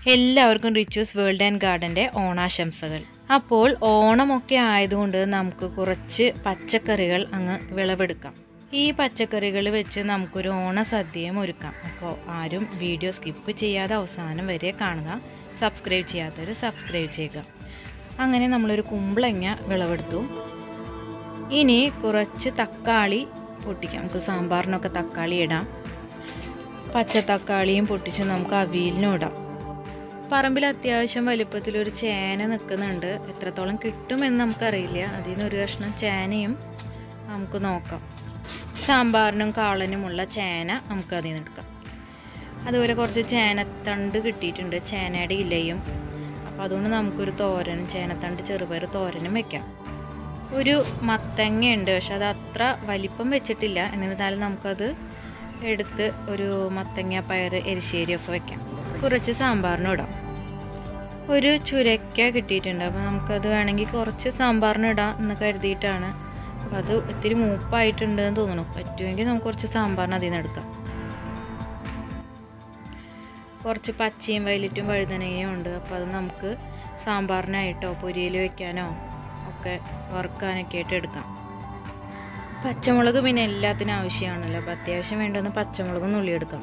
എല്ലാവർക്കും റിച്വസ് world and ഗാർഡൻ്റെ ഓണാശംസകൾ അപ്പോൾ ഓണമൊക്കെ ആയതുകൊണ്ട് നമുക്ക് കുറച്ച് പച്ചക്കറികൾ അങ്ങ് വിളവെടുക്കാം ഈ പച്ചക്കറികൾ വെച്ച് നമുക്കൊരു ഓണസദ്യയും ഒരുക്കാം അപ്പോൾ ആരും വീഡിയോ സ്കിപ്പ് ചെയ്യാതെ അവസാനം വരെ കാണുക സബ്സ്ക്രൈബ് ചെയ്യാത്തവർ സബ്സ്ക്രൈബ് ചെയ്യുക അങ്ങനെ നമ്മളൊരു കുമ്പളങ്ങ വിളവെടുത്തു ഇനി കുറച്ച് തക്കാളി പൊട്ടിക്കാം നമുക്ക് സാമ്പാറിനൊക്കെ തക്കാളി ഇടാം പച്ച തക്കാളിയും പൊട്ടിച്ച് നമുക്ക് അവിയലിനും ഇടാം പറമ്പിൽ അത്യാവശ്യം വലിപ്പത്തിലൊരു ചേന നിൽക്കുന്നുണ്ട് എത്രത്തോളം കിട്ടുമെന്ന് നമുക്കറിയില്ല അതിൽ നിന്ന് ഒരു കഷ്ണം ചേനയും നമുക്ക് നോക്കാം സാമ്പാറിനും കാളനുമുള്ള ചേന നമുക്ക് അതിൽ നിന്ന് എടുക്കാം അതുപോലെ കുറച്ച് ചേനത്തണ്ട് കിട്ടിയിട്ടുണ്ട് ചേനയുടെ ഇലയും അപ്പോൾ അതുകൊണ്ട് നമുക്കൊരു തോരനും ചേനത്തണ്ട് ചെറുപയർ തോരനും വെക്കാം ഒരു മത്തങ്ങ ഉണ്ട് പക്ഷെ അത് അത്ര വലിപ്പം വെച്ചിട്ടില്ല എന്നിരുന്നാലും നമുക്കത് എടുത്ത് ഒരു മത്തങ്ങ പയർ എരിശ്ശേരിയൊക്കെ വെക്കാം കുറച്ച് സാമ്പാറിനും ഇടാം ഒരു ചുരക്ക കിട്ടിയിട്ടുണ്ട് അപ്പോൾ നമുക്കത് വേണമെങ്കിൽ കുറച്ച് സാമ്പാറിന് ഇടാം എന്ന് കരുതിയിട്ടാണ് അപ്പോൾ അത് ഇത്തിരി മൂപ്പായിട്ടുണ്ട് എന്ന് തോന്നുന്നു പറ്റുമെങ്കിൽ നമുക്ക് കുറച്ച് സാമ്പാറിന് അതിൽ നിന്ന് എടുക്കാം കുറച്ച് പച്ചയും വയലറ്റും വഴുതനങ്ങയും ഉണ്ട് അപ്പോൾ അത് നമുക്ക് സാമ്പാറിനായിട്ടോ പൊരിയിൽ വെക്കാനോ ഒക്കെ വറുക്കാനൊക്കെ ആയിട്ട് എടുക്കാം പച്ചമുളക് പിന്നെ എല്ലാത്തിനും ആവശ്യമാണല്ലോ അപ്പോൾ അത്യാവശ്യം വേണ്ടുന്ന പച്ചമുളകും നുള്ളിയെടുക്കാം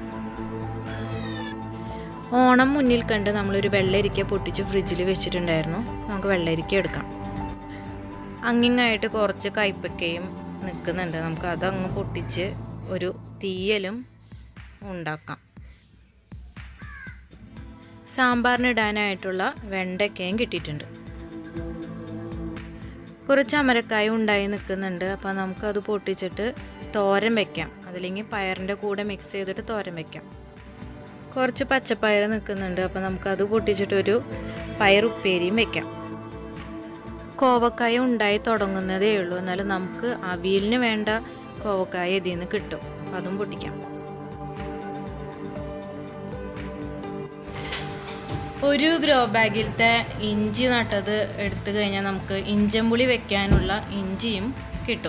ഓണം മുന്നിൽ കണ്ട് നമ്മളൊരു വെള്ളരിക്ക പൊട്ടിച്ച് ഫ്രിഡ്ജിൽ വെച്ചിട്ടുണ്ടായിരുന്നു നമുക്ക് വെള്ളരിക്ക എടുക്കാം അങ്ങിങ്ങായിട്ട് കുറച്ച് കയ്പക്കയും നിൽക്കുന്നുണ്ട് നമുക്ക് അതങ്ങ് പൊട്ടിച്ച് ഒരു തീയലും ഉണ്ടാക്കാം സാമ്പാറിനിടാനായിട്ടുള്ള വെണ്ടയ്ക്കയും കിട്ടിയിട്ടുണ്ട് കുറച്ച് അമരക്കായ ഉണ്ടായി നിൽക്കുന്നുണ്ട് അപ്പോൾ നമുക്കത് പൊട്ടിച്ചിട്ട് തോരൻ വെക്കാം അതില്ലെങ്കിൽ പയറിൻ്റെ കൂടെ മിക്സ് ചെയ്തിട്ട് തോരൻ വെക്കാം കുറച്ച് പച്ചപ്പയർ നിൽക്കുന്നുണ്ട് അപ്പോൾ നമുക്കത് പൊട്ടിച്ചിട്ടൊരു പയർ ഉപ്പേരിയും വെക്കാം കോവക്കായ ഉണ്ടായി തുടങ്ങുന്നതേ ഉള്ളൂ എന്നാലും നമുക്ക് അവിയലിന് വേണ്ട കോവക്കായ ഇതിൽ നിന്ന് കിട്ടും അപ്പോൾ അതും പൊട്ടിക്കാം ഒരു ഗ്രോ ബാഗിലത്തെ ഇഞ്ചി നട്ടത് എടുത്തു കഴിഞ്ഞാൽ നമുക്ക് ഇഞ്ചമ്പുളി വെക്കാനുള്ള ഇഞ്ചിയും കിട്ടും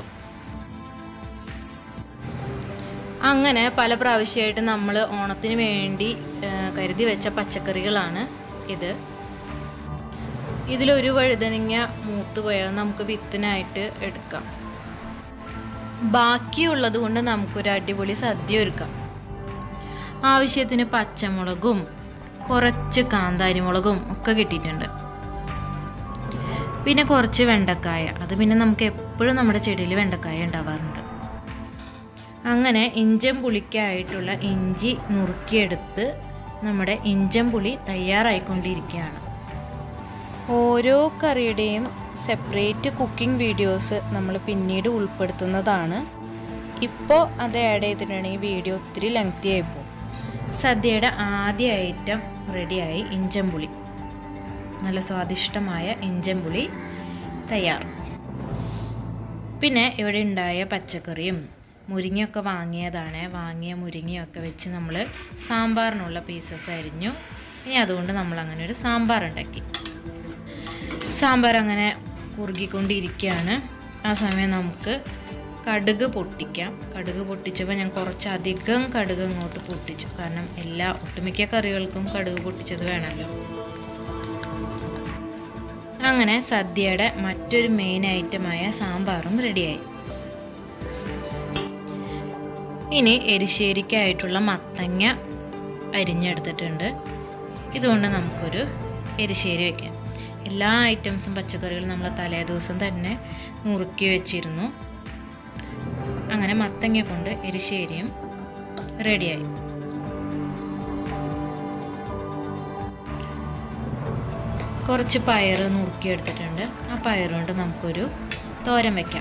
അങ്ങനെ പല പ്രാവശ്യമായിട്ട് നമ്മൾ ഓണത്തിന് വേണ്ടി കരുതി വെച്ച പച്ചക്കറികളാണ് ഇത് ഇതിലൊരു വഴുതനങ്ങ മൂത്ത് പോയാൽ നമുക്ക് വിത്തിനായിട്ട് എടുക്കാം ബാക്കിയുള്ളത് കൊണ്ട് നമുക്കൊരു അടിപൊളി സദ്യ ഒരുക്കാം ആവശ്യത്തിന് പച്ചമുളകും കുറച്ച് കാന്താരി മുളകും ഒക്കെ കിട്ടിയിട്ടുണ്ട് പിന്നെ കുറച്ച് വെണ്ടക്കായ അത് പിന്നെ നമുക്ക് എപ്പോഴും നമ്മുടെ ചെടിയിൽ വെണ്ടക്കായ ഉണ്ടാവാറുണ്ട് അങ്ങനെ ഇഞ്ചൻ പുളിക്കായിട്ടുള്ള ഇഞ്ചി നുറുക്കിയെടുത്ത് നമ്മുടെ ഇഞ്ചൻ പുളി തയ്യാറായിക്കൊണ്ടിരിക്കുകയാണ് ഓരോ കറിയുടെയും സെപ്പറേറ്റ് കുക്കിംഗ് വീഡിയോസ് നമ്മൾ പിന്നീട് ഉൾപ്പെടുത്തുന്നതാണ് ഇപ്പോൾ അത് ആഡ് ചെയ്തിട്ടുണ്ടെങ്കിൽ വീഡിയോ ഒത്തിരി ലെങ്തി ആയിപ്പോവും സദ്യയുടെ ആദ്യ ഐറ്റം റെഡിയായി ഇഞ്ചമ്പുളി നല്ല സ്വാദിഷ്ടമായ ഇഞ്ചമ്പുളി തയ്യാർ പിന്നെ ഇവിടെ ഉണ്ടായ പച്ചക്കറിയും മുരിങ്ങയൊക്കെ വാങ്ങിയതാണ് വാങ്ങിയ മുരിങ്ങയൊക്കെ വെച്ച് നമ്മൾ സാമ്പാറിനുള്ള പീസസ് അരിഞ്ഞു ഇനി അതുകൊണ്ട് നമ്മൾ അങ്ങനെ ഒരു സാമ്പാർ ഉണ്ടാക്കി സാമ്പാർ അങ്ങനെ കുറുകിക്കൊണ്ടിരിക്കുകയാണ് ആ സമയം നമുക്ക് കടുക് പൊട്ടിക്കാം കടുക് പൊട്ടിച്ചപ്പോൾ ഞാൻ കുറച്ചധികം കടുക് അങ്ങോട്ട് പൊട്ടിച്ചു കാരണം എല്ലാ ഒട്ടുമിക്ക കറികൾക്കും കടുക് പൊട്ടിച്ചത് വേണമല്ലോ അങ്ങനെ സദ്യയുടെ മറ്റൊരു മെയിൻ ഐറ്റമായ സാമ്പാറും റെഡിയായി ഇനി എരിശ്ശേരിക്കായിട്ടുള്ള മത്തങ്ങ അരിഞ്ഞെടുത്തിട്ടുണ്ട് ഇതുകൊണ്ട് നമുക്കൊരു എരിശ്ശേരി വയ്ക്കാം എല്ലാ ഐറ്റംസും പച്ചക്കറികളും നമ്മൾ തലേ ദിവസം തന്നെ നുറുക്കി വെച്ചിരുന്നു അങ്ങനെ മത്തങ്ങ കൊണ്ട് എരിശ്ശേരിയും റെഡിയായി കുറച്ച് പയർ നുറുക്കിയെടുത്തിട്ടുണ്ട് ആ പയർ കൊണ്ട് നമുക്കൊരു തോരൻ വയ്ക്കാം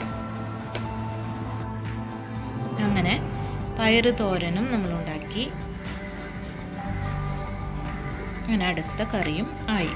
അങ്ങനെ പയറ് തോരനും നമ്മളുണ്ടാക്കി അങ്ങനെ അടുത്ത കറിയും ആയി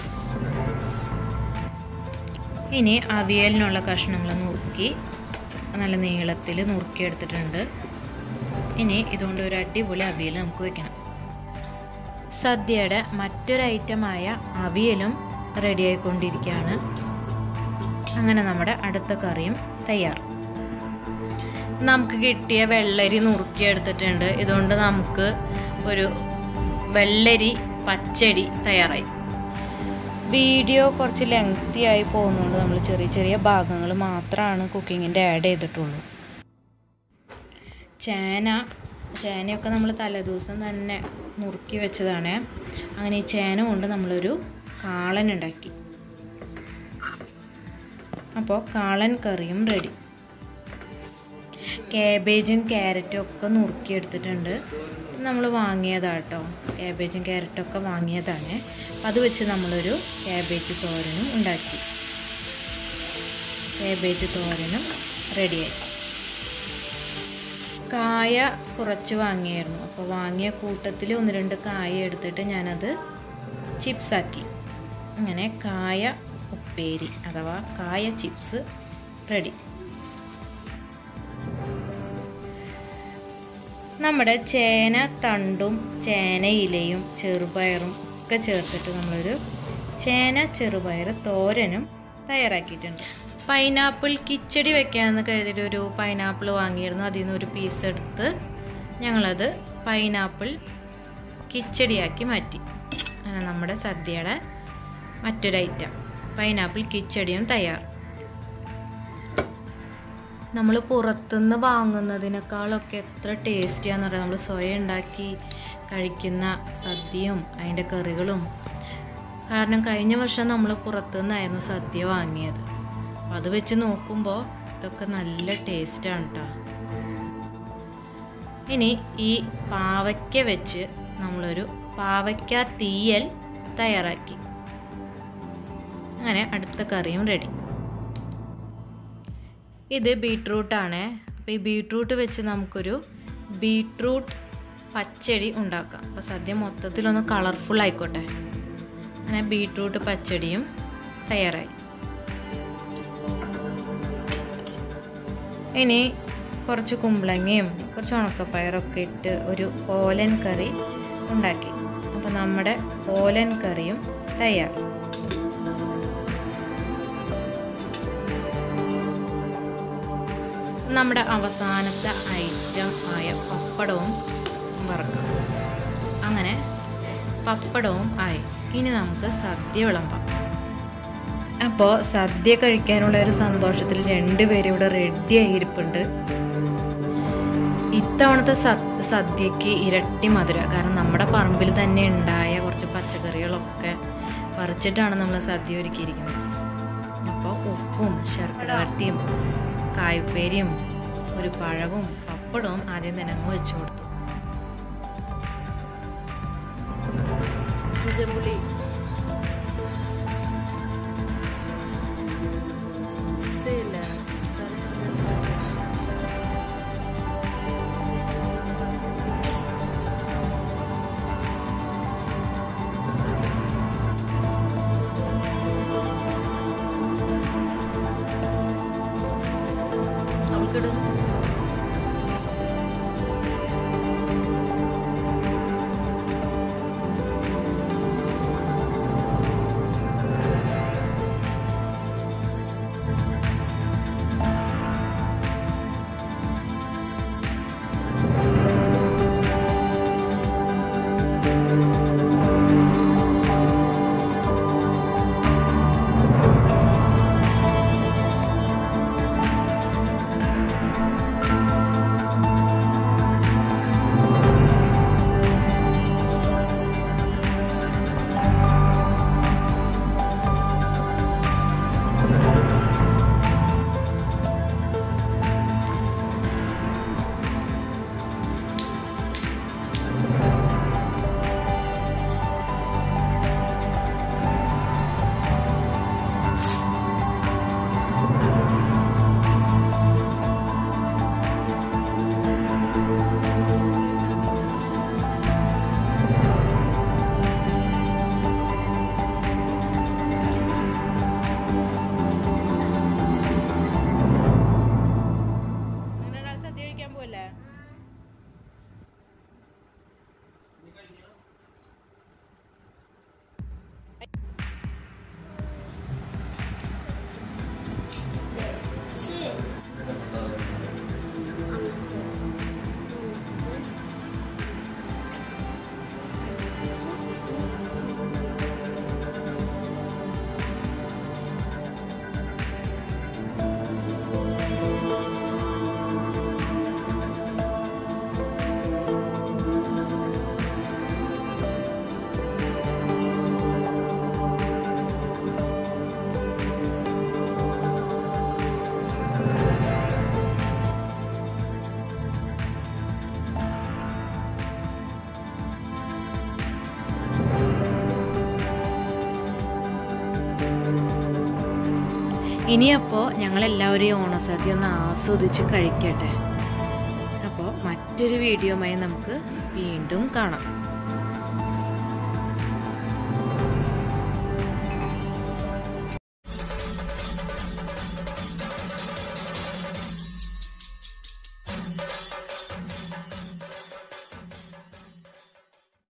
ഇനി അവിയലിനുള്ള കഷ്ണങ്ങൾ നുറുക്കി നല്ല നീളത്തിൽ നുറുക്കിയെടുത്തിട്ടുണ്ട് ഇനി ഇതുകൊണ്ട് ഒരു അടിപൊളി അവിയൽ നമുക്ക് വയ്ക്കണം സദ്യയുടെ മറ്റൊരു ഐറ്റമായ അവിയലും റെഡി ആയിക്കൊണ്ടിരിക്കുകയാണ് അങ്ങനെ നമ്മുടെ അടുത്ത കറിയും തയ്യാർ നമുക്ക് കിട്ടിയ വെള്ളരി നുറുക്കിയെടുത്തിട്ടുണ്ട് ഇതുകൊണ്ട് നമുക്ക് ഒരു വെള്ളരി പച്ചടി തയ്യാറായി വീഡിയോ കുറച്ച് ലെങ്തി ആയി പോകുന്നതുകൊണ്ട് നമ്മൾ ചെറിയ ചെറിയ ഭാഗങ്ങൾ മാത്രമാണ് കുക്കിങ്ങിൻ്റെ ആഡ് ചെയ്തിട്ടുള്ളൂ ചേന ചേനയൊക്കെ നമ്മൾ തലേദിവസം തന്നെ നുറുക്കി വെച്ചതാണ് അങ്ങനെ ഈ ചേന കൊണ്ട് നമ്മളൊരു കാളൻ ഉണ്ടാക്കി അപ്പോൾ കാളൻ കറിയും റെഡി കാബേജും ക്യാരറ്റും ഒക്കെ നുറുക്കി എടുത്തിട്ടുണ്ട് നമ്മൾ വാങ്ങിയതാട്ടോ ക്യാബേജും ക്യാരറ്റും ഒക്കെ വാങ്ങിയതാണ് അപ്പം അത് വെച്ച് നമ്മളൊരു ക്യാബേജ് തോരനും ഉണ്ടാക്കി ക്യാബേജ് തോരനും റെഡിയായി കായ കുറച്ച് വാങ്ങിയായിരുന്നു അപ്പോൾ വാങ്ങിയ കൂട്ടത്തിൽ ഒന്ന് രണ്ട് കായ എടുത്തിട്ട് ഞാനത് ചിപ്സാക്കി അങ്ങനെ കായ ഉപ്പേരി അഥവാ കായ ചിപ്സ് റെഡി നമ്മുടെ ചേന തണ്ടും ചേന ഇലയും ചെറുപയറും ഒക്കെ ചേർത്തിട്ട് നമ്മളൊരു ചേന ചെറുപയർ തോരനും തയ്യാറാക്കിയിട്ടുണ്ട് പൈനാപ്പിൾ കിച്ചടി വെക്കാമെന്ന് കരുതിയിട്ട് ഒരു പൈനാപ്പിൾ വാങ്ങിയിരുന്നു അതിൽ നിന്ന് ഒരു പീസ് എടുത്ത് ഞങ്ങളത് പൈനാപ്പിൾ കിച്ചടിയാക്കി മാറ്റി അങ്ങനെ നമ്മുടെ സദ്യയുടെ മറ്റൊരു ഐറ്റം പൈനാപ്പിൾ കിച്ചടിയും തയ്യാർ നമ്മൾ പുറത്തുനിന്ന് വാങ്ങുന്നതിനേക്കാളൊക്കെ എത്ര ടേസ്റ്റിയാന്ന് പറയാം നമ്മൾ സ്വയം ഉണ്ടാക്കി കഴിക്കുന്ന സദ്യയും അതിൻ്റെ കറികളും കാരണം കഴിഞ്ഞ വർഷം നമ്മൾ പുറത്തുനിന്നായിരുന്നു സദ്യ വാങ്ങിയത് അപ്പം അത് വെച്ച് നോക്കുമ്പോൾ ഇതൊക്കെ നല്ല ടേസ്റ്റാണ് കേട്ടോ ഇനി ഈ പാവയ്ക്ക വെച്ച് നമ്മളൊരു പാവയ്ക്ക തീയൽ തയ്യാറാക്കി അങ്ങനെ അടുത്ത കറിയും റെഡി ഇത് ബീട്രൂട്ടാണ് അപ്പോൾ ഈ ബീട്രൂട്ട് വെച്ച് നമുക്കൊരു ബീട്രൂട്ട് പച്ചടി ഉണ്ടാക്കാം അപ്പോൾ സദ്യ മൊത്തത്തിലൊന്ന് കളർഫുൾ ആയിക്കോട്ടെ അങ്ങനെ ബീട്രൂട്ട് പച്ചടിയും തയ്യാറായി ഇനി കുറച്ച് കുമ്പളങ്ങയും കുറച്ച് ഉണക്കപ്പയറൊക്കെ ഇട്ട് ഒരു ഓലൻ കറി ഉണ്ടാക്കി അപ്പോൾ നമ്മുടെ ഓലൻ കറിയും തയ്യാർ നമ്മുടെ അവസാനത്തെ ഐറ്റം ആയ പപ്പടവും വറക്കാം അങ്ങനെ പപ്പടവും ആയി ഇനി നമുക്ക് സദ്യ വിളമ്പാം അപ്പോൾ സദ്യ കഴിക്കാനുള്ള ഒരു സന്തോഷത്തിൽ രണ്ടുപേരും ഇവിടെ റെഡി ആയിരിപ്പുണ്ട് ഇത്തവണത്തെ സദ്യക്ക് ഇരട്ടി മധുര കാരണം നമ്മുടെ പറമ്പിൽ തന്നെ ഉണ്ടായ കുറച്ച് പച്ചക്കറികളൊക്കെ പറിച്ചിട്ടാണ് നമ്മൾ സദ്യ ഒരുക്കിയിരിക്കുന്നത് അപ്പോൾ ഉപ്പും ശർക്കര വരട്ടിയും കായ്പേരിയും ഒരു പഴവും പപ്പടവും ആദ്യം തന്നെ അങ്ങ് വെച്ചു കൊടുത്തു കുജമ്പുളി ശരിയല്ല അവൾക്കിടും ഇനിയപ്പോൾ ഞങ്ങളെല്ലാവരും ഈ ഓണസദ്യ ഒന്ന് ആസ്വദിച്ച് കഴിക്കട്ടെ അപ്പോൾ മറ്റൊരു വീഡിയോയുമായി നമുക്ക് വീണ്ടും കാണാം